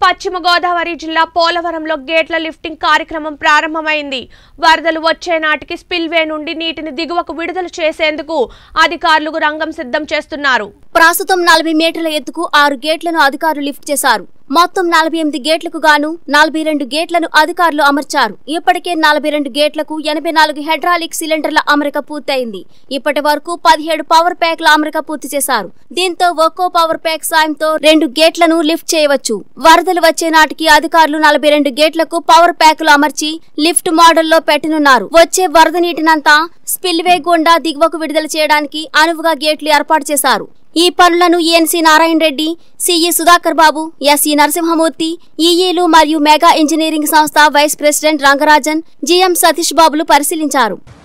పశ్చిమ గోదావరి జిల్లా పోలవరంలో గేట్ల లిఫ్టింగ్ కార్యక్రమం ప్రారంభమైంది వరదలు వచ్చే నాటికి స్పిల్వే నుండి నీటిని దిగువకు విడుదల చేసేందుకు అధికారులు రంగం సిద్ధం చేస్తున్నారు ప్రస్తుతం నలభై మీటర్ల ఎత్తుకు ఆరు గేట్లను అధికారులు లిఫ్ట్ చేశారు మొత్తం నలభై ఎనిమిది గేట్లకు గాను నలభై రెండు గేట్లను అధికారులు అమర్చారు ఇప్పటికే నలభై రెండు గేట్లకు ఎనభై నాలుగు హైడ్రాలిక్ సిలిండర్ల అమరిక పూర్తయింది ఇప్పటి వరకు పదిహేడు పవర్ ప్యాక్ల అమరిక పూర్తి చేశారు దీంతో ఒక్కో పవర్ ప్యాక్ సాయంతో రెండు గేట్లను లిఫ్ట్ చేయవచ్చు వరదలు వచ్చే నాటికి అధికారులు నలభై రెండు గేట్లకు పవర్ ప్యాకులు అమర్చి లిఫ్ట్ మోడల్లో పెట్టనున్నారు వచ్చే వరద నీటినంతా స్పిల్వే గుండా దిగువకు విడుదల చేయడానికి అనువుగా గేట్లు ఏర్పాటు చేశారు ఈ పనులను ENC Narayana Reddy CE Sudhakar Babu SE Narasimhamurthy ఈఈలు మరియు మెగా ఇంజనీరింగ్ సంస్థ vice president Rangarajan GM Satish బాబులు పరిశీలించారు